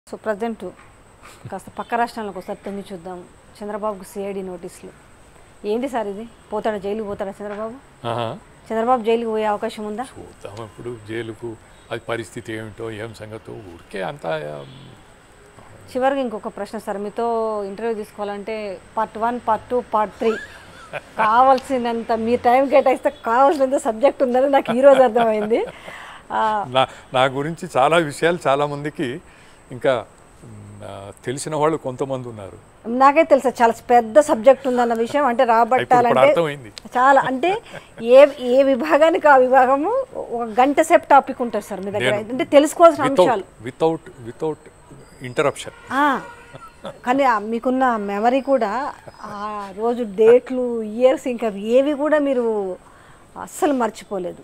So present కాస్త పక్క రాష్ట్రాలకు ఒకసారి తొంగి చూద్దాం చంద్రబాబుకు సిఐడి నోటీసులు ఏంటి సార్ ఇది పోతాడా జైలుకు పోతాడా చంద్రబాబు ఆహా. చంద్రబాబు జైలుకు పోయే అవకాశం ఉందా చూద్దాం ఇప్పుడు జైలుకు అది పరిస్థితి ఏమిటో ఏం సంగతో ఊరికే అంతా చివరికి ఇంకొక ప్రశ్న సార్ మీతో ఇంటర్వ్యూ తీసుకోవాలంటే part one part two part three కావాల్సినంత మీ టైం కేటాయిస్తే కావాల్సినంత సబ్జెక్ట్ ఉందని నాకు ఈరోజు అర్థమైంది ఆ, నా నా గురించి చాలా విషయాలు చాలామందికి ఇంకా మ్, ఆ, తెలిసిన వాళ్ళు కొంతమంది ఉన్నారు నాకే తెలుసా చాలా పెద్ద సబ్జెక్ట్ ఉందన్న విషయం అంటే ఇప్పుడు రాబట్టాలంటే అర్థమైంది చాలా అంటే ఏ ఏ విభాగానికి ఆ విభాగము ఒక గంట సేపు టాపిక్ ఉంటుంది సార్ మీ దగ్గర నేను అంటే తెలుసుకోవాల్సిన వితౌట్ అంశాలు వితౌట్ వితౌట్ ఇంటరప్షన్ ఆ, కానీ ఆ మీకున్న మెమరీ కూడా ఆ రోజు డేట్లు ఇయర్స్ ఇంకా ఏవి కూడా మీరు అస్సలు మర్చిపోలేదు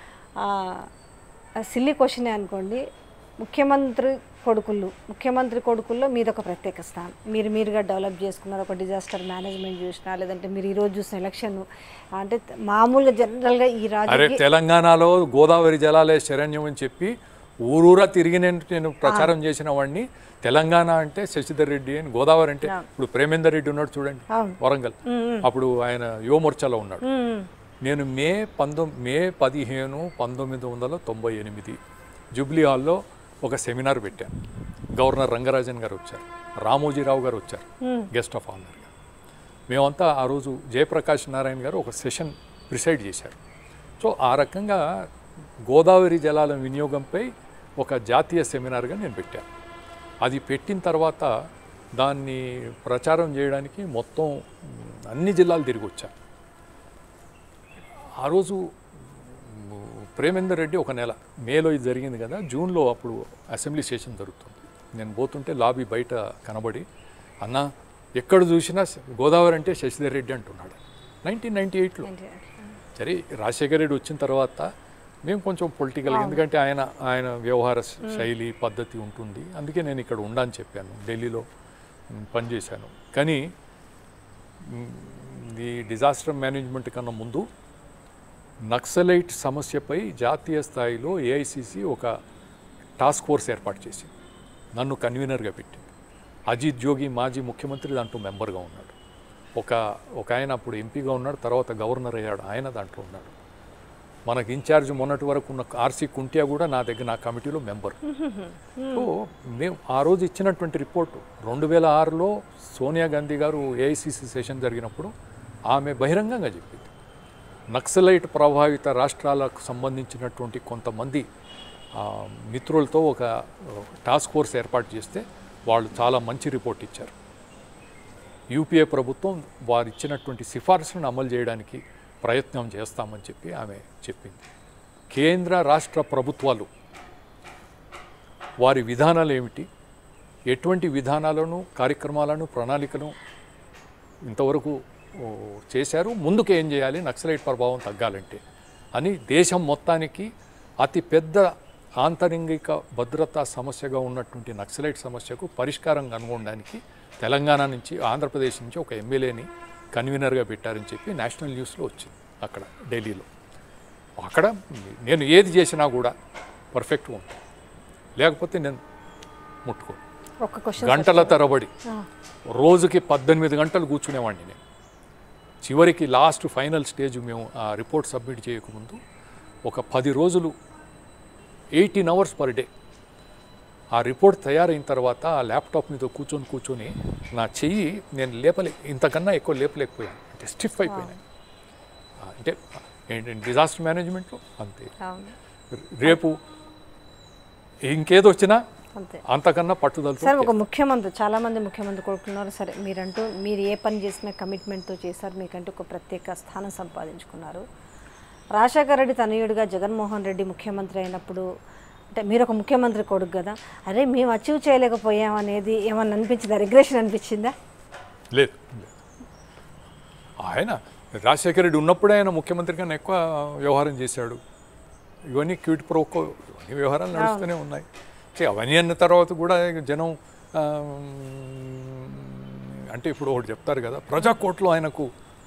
సిల్లీ క్వశ్చనే అనుకోండి ముఖ్యమంత్రి కొడుకులు ముఖ్యమంత్రి కొడుకుల్లో మీది ఒక ప్రత్యేక స్థానం మీరు మీరుగా డెవలప్ చేసుకున్నారు ఒక డిజాస్టర్ మేనేజ్మెంట్ చూసినా లేదంటే మీరు ఈరోజు చూసిన ఎలక్షన్ అంటే మామూలుగా జనరల్గా ఈ అరే రాజు తెలంగాణలో గోదావరి జలాలే శరణ్యం అని చెప్పి ఊరూరా తిరిగి నేను నేను ప్రచారం చేసిన వాడిని తెలంగాణ అంటే శశిధర్ రెడ్డి అని గోదావరి అంటే ఇప్పుడు ప్రేమేందర్ రెడ్డి ఉన్నాడు చూడండి అవును. వరంగల్ అప్పుడు ఆయన యువమోర్చాలో ఉన్నాడు మ్మ్. నేను మే పంతొమ్మిది మే పదిహేను పంతొమ్మిది వందల తొంభై ఎనిమిది జూబ్లీ హాల్లో ఒక సెమినార్ పెట్టాను గవర్నర్ రంగరాజన్ గారు వచ్చారు రామోజీరావు గారు వచ్చారు గెస్ట్ ఆఫ్ ఆనర్గా మేమంతా ఆ రోజు జయప్రకాష్ నారాయణ గారు ఒక సెషన్ ప్రిసైడ్ చేశారు సో ఆ రకంగా గోదావరి జలాల వినియోగంపై ఒక జాతీయ సెమినార్గా నేను పెట్టాను అది పెట్టిన తర్వాత దాన్ని ప్రచారం చేయడానికి మొత్తం మ్, అన్ని జిల్లాలు తిరిగి వచ్చాను ఆ రోజు మ్, ప్రేమేందర్ రెడ్డి ఒక నెల మేలో ఇది జరిగింది కదా జూన్లో అప్పుడు అసెంబ్లీ సెషన్ జరుగుతుంది నేను పోతుంటే లాబీ బయట కనబడి అన్న ఎక్కడ చూసినా గోదావరి అంటే శశిధర్ రెడ్డి అంటున్నాడు నైన్టీన్ నైన్టీ ఎయిట్లో సరే రాజశేఖర రెడ్డి వచ్చిన తర్వాత మేము కొంచెం పొలిటికల్ ఎందుకంటే ఆయన ఆయన వ్యవహార శైలి పద్ధతి ఉంటుంది అందుకే నేను ఇక్కడ ఉండని చెప్పాను ఢిల్లీలో మ్, పనిచేశాను కానీ మ్, ఈ డిజాస్టర్ మేనేజ్మెంట్ కన్నా ముందు నక్సలైట్ సమస్యపై జాతీయ స్థాయిలో ఏఐసిసి ఒక టాస్క్ ఫోర్స్ ఏర్పాటు చేసింది నన్ను కన్వీనర్గా పెట్టింది అజిత్ జోగి మాజీ ముఖ్యమంత్రి దాంట్లో మెంబర్గా ఉన్నాడు ఒక ఒక ఆయన అప్పుడు ఎంపీగా ఉన్నాడు తర్వాత గవర్నర్ అయ్యాడు ఆయన దాంట్లో ఉన్నాడు మనకి ఇన్ఛార్జ్ మొన్నటి వరకు ఉన్న ఆర్సీ కుంటియా కూడా నా దగ్గర నా కమిటీలో మెంబర్ సో మేము ఆ రోజు ఇచ్చినటువంటి రిపోర్టు రెండు వేల ఆరులో సోనియా గాంధీ గారు ఏఐసిసి సెషన్ జరిగినప్పుడు ఆమె బహిరంగంగా చెప్పింది నక్సలైట్ ప్రభావిత రాష్ట్రాలకు సంబంధించినటువంటి కొంతమంది ఆ, మిత్రులతో ఒక టాస్క్ ఫోర్స్ ఏర్పాటు చేస్తే వాళ్ళు చాలా మంచి రిపోర్ట్ ఇచ్చారు యూపీఏ ప్రభుత్వం వారు ఇచ్చినటువంటి సిఫార్సులను అమలు చేయడానికి ప్రయత్నం చేస్తామని చెప్పి ఆమె చెప్పింది కేంద్ర రాష్ట్ర ప్రభుత్వాలు వారి విధానాలు ఏమిటి ఎటువంటి విధానాలను కార్యక్రమాలను ప్రణాళికను ఇంతవరకు ఓ, చేశారు ముందుకు ఏం చేయాలి నక్సలైట్ ప్రభావం తగ్గాలంటే అని దేశం మొత్తానికి అతి పెద్ద ఆంతరింగిక భద్రతా సమస్యగా ఉన్నటువంటి నక్సలైట్ సమస్యకు పరిష్కారం కనుగొనడానికి తెలంగాణ నుంచి ఆంధ్రప్రదేశ్ నుంచి ఒక ఎమ్మెల్యేని కన్వీనర్గా పెట్టారని చెప్పి నేషనల్ న్యూస్లో వచ్చింది అక్కడ ఢిల్లీలో అక్కడ నేను ఏది చేసినా కూడా పర్ఫెక్ట్గా ఉంటుంది లేకపోతే నేను ముట్టుకోను ఒక్క క్వశ్చన్ గంటల తరబడి రోజుకి పద్దెనిమిది గంటలు కూర్చునేవాడిని నేను చివరికి లాస్ట్ ఫైనల్ స్టేజ్ మేము ఆ రిపోర్ట్ సబ్మిట్ చేయకముందు ఒక పది రోజులు ఎయిటీన్ అవర్స్ పర్ డే ఆ రిపోర్ట్ తయారైన తర్వాత ఆ ల్యాప్టాప్ మీద కూర్చొని కూర్చొని నా చెయ్యి నేను లేపలే ఇంతకన్నా ఎక్కువ లేపలేకపోయాను అంటే స్టిఫ్ అయిపోయినాయి ఆ, అంటే ఏంటి డిజాస్టర్ మేనేజ్మెంట్లో అంతే అవును రేపు ఇంకేదో వచ్చినా అంతే అంతకన్నా పట్టుదలతో సార్ ఒక ముఖ్యమంత్రి చాలా మంది ముఖ్యమంత్రి కొడుకున్నారు సరే మీరంటూ మీరు ఏ పని చేసినా కమిట్మెంట్తో చేశారు మీకంటూ ఒక ప్రత్యేక స్థానం సంపాదించుకున్నారు రాజశేఖర రెడ్డి తనయుడిగా జగన్మోహన్ రెడ్డి ముఖ్యమంత్రి అయినప్పుడు అంటే మీరు ఒక ముఖ్యమంత్రి కొడుకు కదా అరే మేము అచీవ్ చేయలేకపోయాం అనేది ఏమన్నా అనిపించిందా రిగ్రెషన్ అనిపించిందా లేదు లేదు. ఆయన రాజశేఖర రెడ్డి ఉన్నప్పుడే ఆయన ముఖ్యమంత్రి కన్నా ఎక్కువ వ్యవహారం చేశాడు ఇవన్నీ క్యూట్ ప్రోకో ఇవన్నీ వ్యవహారాలు నడుస్తూనే ఉన్నాయి చే, అవన్నీ అన్న తర్వాత కూడా జనం ఆ, అంటే ఇప్పుడు ఒకటి చెప్తారు కదా ప్రజాకోట్లో ఆయనకు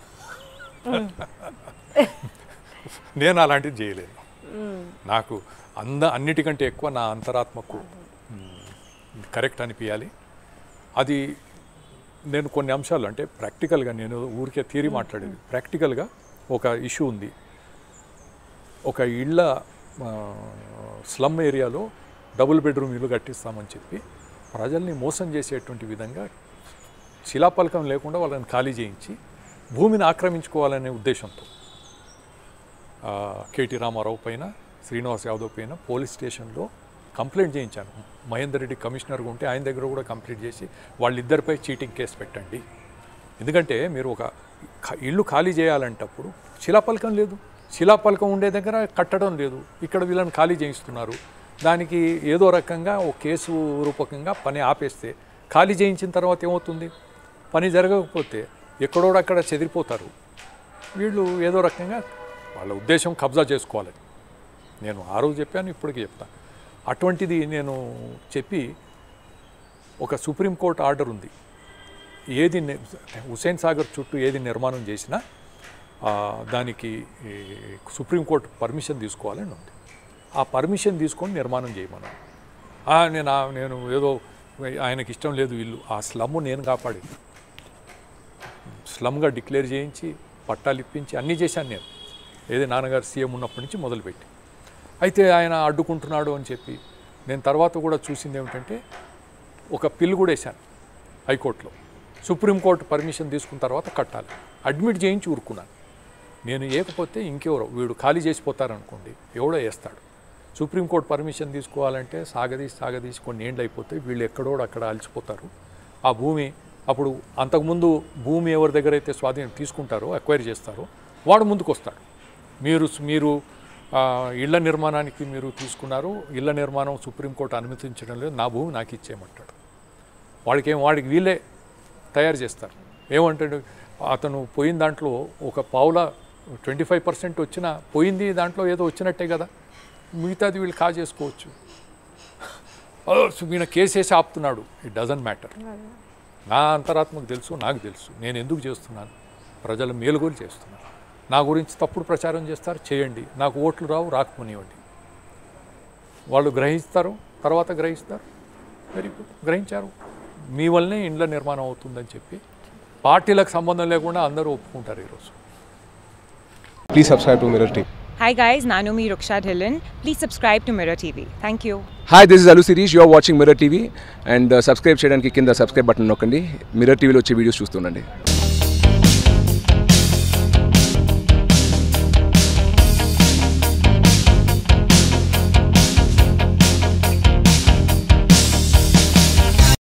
నేను అలాంటిది చేయలేను నాకు అంద అన్నిటికంటే ఎక్కువ నా అంతరాత్మకు మ్, కరెక్ట్ అనిపించాలి అది నేను కొన్ని అంశాలు అంటే ప్రాక్టికల్గా నేను ఊరికే థియరీ మాట్లాడేది ప్రాక్టికల్గా ఒక ఇష్యూ ఉంది ఒక ఇళ్ళ స్లమ్ ఏరియాలో డబుల్ బెడ్రూమ్ ఇల్లు కట్టిస్తామని చెప్పి ప్రజల్ని మోసం చేసేటువంటి విధంగా శిలాపలకం లేకుండా వాళ్ళని ఖాళీ చేయించి భూమిని ఆక్రమించుకోవాలనే ఉద్దేశంతో ఆ, కేటీ రామారావు పైన శ్రీనివాస్ యాదవ్ పైన పోలీస్ స్టేషన్లో కంప్లైంట్ చేయించాను మహేందర్ రెడ్డి కమిషనర్గా ఉంటే ఆయన దగ్గర కూడా కంప్లైంట్ చేసి వాళ్ళిద్దరిపై చీటింగ్ కేసు పెట్టండి ఎందుకంటే మీరు ఒక ఖ- ఇల్లు ఖాళీ చేయాలంటప్పుడు శిలాపలకం లేదు శిలాపలకం ఉండే దగ్గర కట్టడం లేదు ఇక్కడ వీళ్ళని ఖాళీ చేయిస్తున్నారు దానికి ఏదో రకంగా ఒక కేసు రూపకంగా పని ఆపేస్తే ఖాళీ చేయించిన తర్వాత ఏమవుతుంది పని జరగకపోతే ఎక్కడోడక్కడ చెదిరిపోతారు వీళ్ళు ఏదో రకంగా వాళ్ళ ఉద్దేశం కబ్జా చేసుకోవాలని నేను ఆ రోజు చెప్పాను ఇప్పటికీ చెప్తాను అటువంటిది నేను చెప్పి ఒక సుప్రీంకోర్టు ఆర్డర్ ఉంది ఏది ని- హుసేన్ సాగర్ చుట్టూ ఏది నిర్మాణం చేసినా ఆ, దానికి ఈ, సుప్రీంకోర్టు పర్మిషన్ తీసుకోవాలని ఉంది ఆ పర్మిషన్ తీసుకొని నిర్మాణం చేయమన్నాను ఆ, నేను ఆ- నేను ఏదో ఆయనకి ఇష్టం లేదు ఇల్లు ఆ స్లమ్ నేను కాపాడేది స్లమ్గా డిక్లేర్ చేయించి పట్టాలు ఇప్పించి అన్నీ చేశాను నేను ఏది నాన్నగారు సీఎం ఉన్నప్పటి నుంచి మొదలుపెట్టి అయితే ఆయన అడ్డుకుంటున్నాడు అని చెప్పి నేను తర్వాత కూడా చూసింది ఏమిటంటే ఒక పిల్లు కూడా వేశాను హైకోర్టులో సుప్రీంకోర్టు పర్మిషన్ తీసుకున్న తర్వాత కట్టాలి అడ్మిట్ చేయించి ఊరుకున్నాను నేను ఏకపోతే ఇంకెవరో వీడు ఖాళీ చేసిపోతారనుకోండి ఎవడో వేస్తాడు సుప్రీంకోర్టు పర్మిషన్ తీసుకోవాలంటే సాగదీసి సాగదీసి కొన్ని ఏండ్లు అయిపోతాయి వీళ్ళు ఎక్కడోడు అక్కడ అలసిపోతారు ఆ భూమి అప్పుడు అంతకుముందు భూమి ఎవరి దగ్గర అయితే స్వాధీనం తీసుకుంటారో అక్వైర్ చేస్తారో వాడు ముందుకు వస్తాడు మీరు మీరు ఆ, ఇళ్ల నిర్మాణానికి మీరు తీసుకున్నారు ఇళ్ల నిర్మాణం సుప్రీంకోర్టు అనుమతించడం లేదు నా భూమి నాకు ఇచ్చేయమంటాడు వాడికి ఏం వాడికి వీళ్ళే తయారు చేస్తారు ఏమంటాడు అతను పోయిన దాంట్లో ఒక పావుల ట్వంటీ ఫైవ్ పర్సెంట్ వచ్చిన పోయింది దాంట్లో ఏదో వచ్చినట్టే కదా మిగతాది వీళ్ళు కాజేసుకోవచ్చు ఓ, సో ఈయన కేసు వేసి ఆపుతున్నాడు ఇట్ డజంట్ మ్యాటర్ నా అంతరాత్మకు తెలుసు నాకు తెలుసు నేను ఎందుకు చేస్తున్నాను ప్రజల మేలుగోలు చేస్తున్నాను నా గురించి తప్పుడు ప్రచారం చేస్తారు చేయండి నాకు ఓట్లు రావు రాకపోనివ్వండి వాళ్ళు గ్రహిస్తారు తర్వాత గ్రహిస్తారు వెరీ గుడ్ గ్రహించారు మీ వల్లనే ఇండ్ల నిర్మాణం అవుతుందని చెప్పి పార్టీలకు సంబంధం లేకుండా అందరూ ఒప్పుకుంటారు ఈరోజు Please subscribe to Mirror TV. Hi guys, Nanumi Ruksha Dhillon. Please subscribe to Mirror TV. Thank you. Hi this is Alu Sirish you are watching Mirror TV and subscribe చేయడానికి కింద సబ్స్క్రైబ్ బటన్ నొక్కండి మిర్రర్ టీవీలో వచ్చే వీడియోస్ చూస్తుండండి